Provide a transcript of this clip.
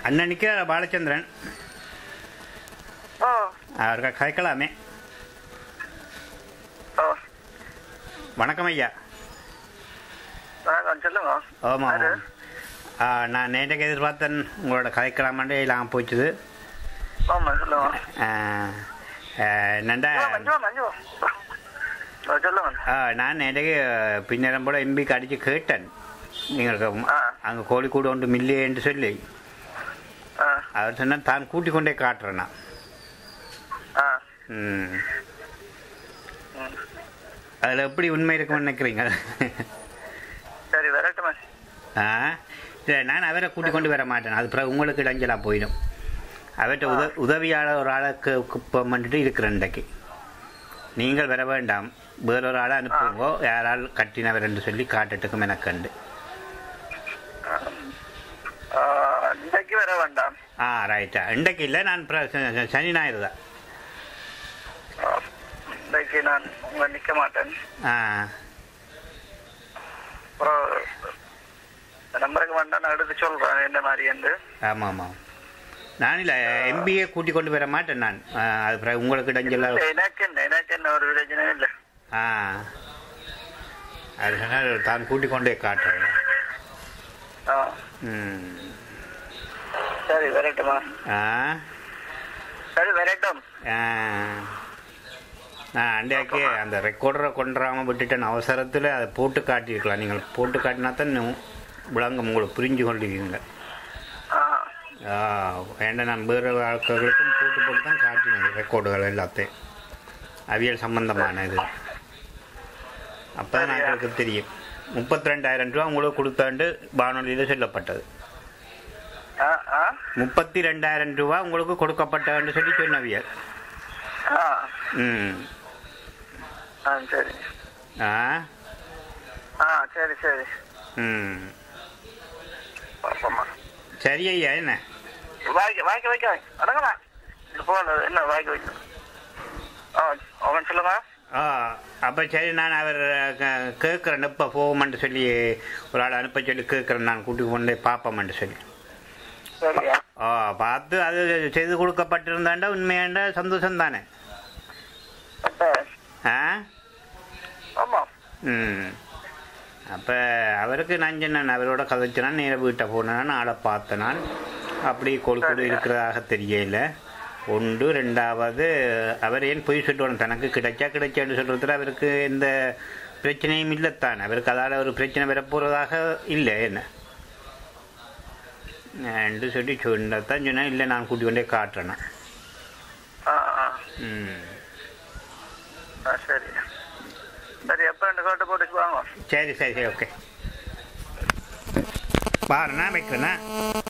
அண்ணனுக்கு பாலச்சந்திரன் ஓ அவருக்கு கதைக்கலாமே ஓ வணக்கம் ஐயா வணக்கம் சொல்லுங்க ஆமாம் யாரு? ஆ, நான் நேற்றைக்கு எதிர்பார்த்தேன் உங்களோட கதைக்கலாமாண்டே இல்லாமல் போச்சுது ஆமா சொல்லுங்க ஆ, ஆ, என்னண்டா மஞ்சு மஞ்சு சொல்லுங்க ஆ, நான் நேற்றைக்கு பின்னரம் போல எம்பிக்கு அடித்து கேட்டேன் நீங்கள் ஆ. அங்கே கோழிக்கூடு ஒன்று மில்லியேன்னு சொல்லி ஆ அவர் சொன்னால் தான் கூட்டி கொண்டே காட்டுறேன் நான் ஆ ம் ம். அதில் எப்படி உண்மை இருக்கும்னு நினைக்கிறீங்க சரி வரட்டுமா ஆ இல்லை நான் அவரை கூட்டி கொண்டு வர மாட்டேன் அது பிறகு உங்களுக்கு இடைஞ்சலாக போயிடும் அவர்கிட்ட உத உதவியாளர் ஒரு ஆளுக்கு குப்பம் பண்ணிட்டு இருக்கிறேன் இன்றைக்கு நீங்கள் வர வேண்டாம் வேறொரு ஆளை அனுப்புங்கோ யாரால் கட்டினவர் என்று சொல்லி காட்டுட்டுக்கும் எனக்கண்டு ஆ, இன்றைக்கு வர வேண்டாம் ஆ ரைட்டா இன்றைக்கு இல்லை நான் பிற- ச- ச- சனி ஞாயிறு தான் ஆ, இன்றைக்கு நான் உங்க நிக்க மாட்டேன் ஆ அப்புறம் இந்த நம்பருக்கு வேண்டாம் நான் எடுத்து சொல்றேன் என்ன மாதிரி என்று ஆமாம் ஆமாம் நான் இல்லை எம்பிஏ கூட்டி கொண்டு வர மாட்டேன் நான் ஆ, அது பிறகு உங்களுக்கு இடைஞ்சலாக இல்ல, எனக்கு என்ன எனக்கு என்ன ஒரு பிரச்சனையும் இல்லை ஆ அது சொன்னால் தான் கூட்டி கொண்டே காட்டுறேன் ஆ ம் சரி வரட்டுமா ஆ சரி வரட்டும் ஆ. நான் அண்டையாக்கி அந்த ரெக்கார்டரை கொண்டுறாமல் விட்டுட்டேன் அவசரத்தில் அதை போட்டு காட்டியிருக்கலாம் நீங்கள் போட்டு காட்டினா தான் இன்னும் விளங்க உங்களுக்கு புரிஞ்சு கொண்டிருக்கீங்க ஆ ஆ வேண்டாம் நான் வேறு ஆட்களுக்கும் போட்டு போட்டு தான் காட்டினேன் ரெக்கார்டுகள் எல்லாத்தையும் அவியல் சம்பந்தமான இது அப்போ தான் எங்களுக்கு தெரியும் முப்பத்தி ரெண்டாயிரம் ரூபா உங்களுக்கு கொடுத்தாண்டு வானொலியில் சொல்லப்பட்டது ஆ ஆ முப்பத்தி ரெண்டாயிரம் ரூபா உங்களுக்கு கொடுக்கப்பட்டதுன்னு சொல்லி சொன்னவியல் ஆ ம் ஆ சரி ஆ ஆ சரி சரி ம் பாப்போம்மா சரி ஐயா என்ன வாய்க்க வாய்க்க வைக்க அடங்கண்ணா இது போன என்ன வாய்க்க வைக்க ஆ அவன் சொல்லுங்க ஆ அப்போ சரி நான் அவர் கேட்குறேன் எப்போ போவோம்னு சொல்லி ஒரு ஆள் அனுப்ப சொல்லி கேட்குறேன் நான் கூட்டி கொண்டு போய் பார்ப்போம்னு சொல்லி சரியா ஆ பார்த்து அது செய்து கொடுக்கப்பட்டிருந்தாண்டா உண்மையாண்டா சந்தோஷம் தானே அப்ப ஆ ஆமா ம் அப்போ அவருக்கு நான் சொன்னேன் அவரோட கதைச்சினான் நேர வீட்டை போனான் ஆளை பார்த்தேன் நான் அப்படி கொழுக்கொடு இருக்கிறதாக தெரியல ஒன்று ரெண்டாவது அவர் ஏன் பொய் சொல்லுவாங்க தனக்கு கிடைச்சா கிடைச்சான்னு சொல்கிறதுல அவருக்கு எந்த பிரச்சனையும் இல்லைத்தான் அவருக்கு அதால் ஒரு பிரச்சனை வரப்போகிறதாக இல்லை என்ன என்று சொல்லி சொன்னதான் சொன்னேன் இல்லை நான் கூட்டி கொண்டே காட்டுறேன் நான். ஆ ஆ ம் ஆ சரி சரி எப்போ ரெண்டு கோட்டை போட்டுக்கு வாங்க சரி சரி சரி ஓகே பாருண்ணா வைக்கிறேண்ணா